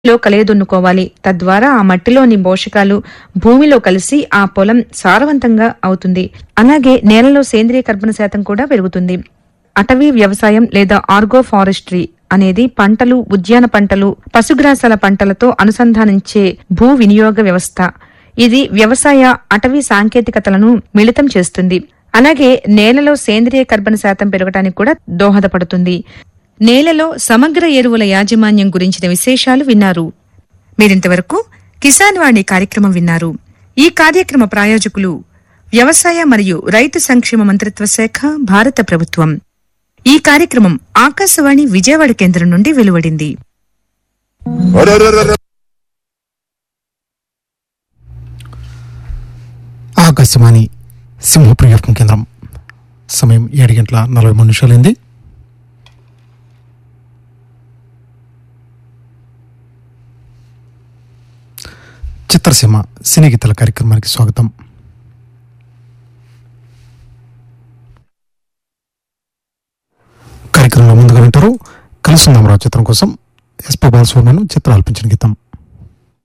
లో కలయదున్నుకోవాలి తద్వారా ఆ మట్టిలోని పోషకాలు భూమిలో కలిసి ఆ పొలం సారవంతంగా అవుతుంది అలాగే నేలలో సేంద్రియ కర్బన శాతం కూడా పెరుగుతుంది అటవీ వ్యవసాయం లేదా ఆర్గో ఫారెస్ట్రీ అనేది పంటలు ఉద్యాన పంటలు పశుగ్రాసాల పంటలతో అనుసంధానించే భూ వినియోగ వ్యవస్థ ఇది వ్యవసాయ అటవీ సాంకేతికతలను మిళితం చేస్తుంది అలాగే నేలలో సేంద్రియ కర్బన శాతం పెరగడానికి కూడా దోహదపడుతుంది నేలలో సమగ్ర ఎరువుల యాజమాన్యం గురించిన విశేషాలు విన్నారు మీరింతవరకు కిసాన్ వాణి కార్యక్రమం విన్నారు ఈ కార్యక్రమ ప్రాయోజకులు వ్యవసాయ మరియు రైతు సంక్షేమ మంత్రిత్వ శాఖ భారత ప్రభుత్వం ఈ కార్యక్రమం ఆకాశవాణి విజయవాడ కేంద్రం నుండి వెలువడింది అరే అరే, అరే, అరే. ఆకాశవాణి సింహప్రియ ఎఫ్ఎం కేంద్రం సమయం ఏడు గంటల నలభై మూడు నిమిషాలైంది చిత్రసీమ సినీ గీతాల కార్యక్రమానికి స్వాగతం కార్యక్రమంలో ముందుగా వింటారు కలుసుందాం రావు చిత్రం కోసం ఎస్పీ బాలసుబ్రహ్మణ్యం చిత్రం ఆల్పించిన గీతం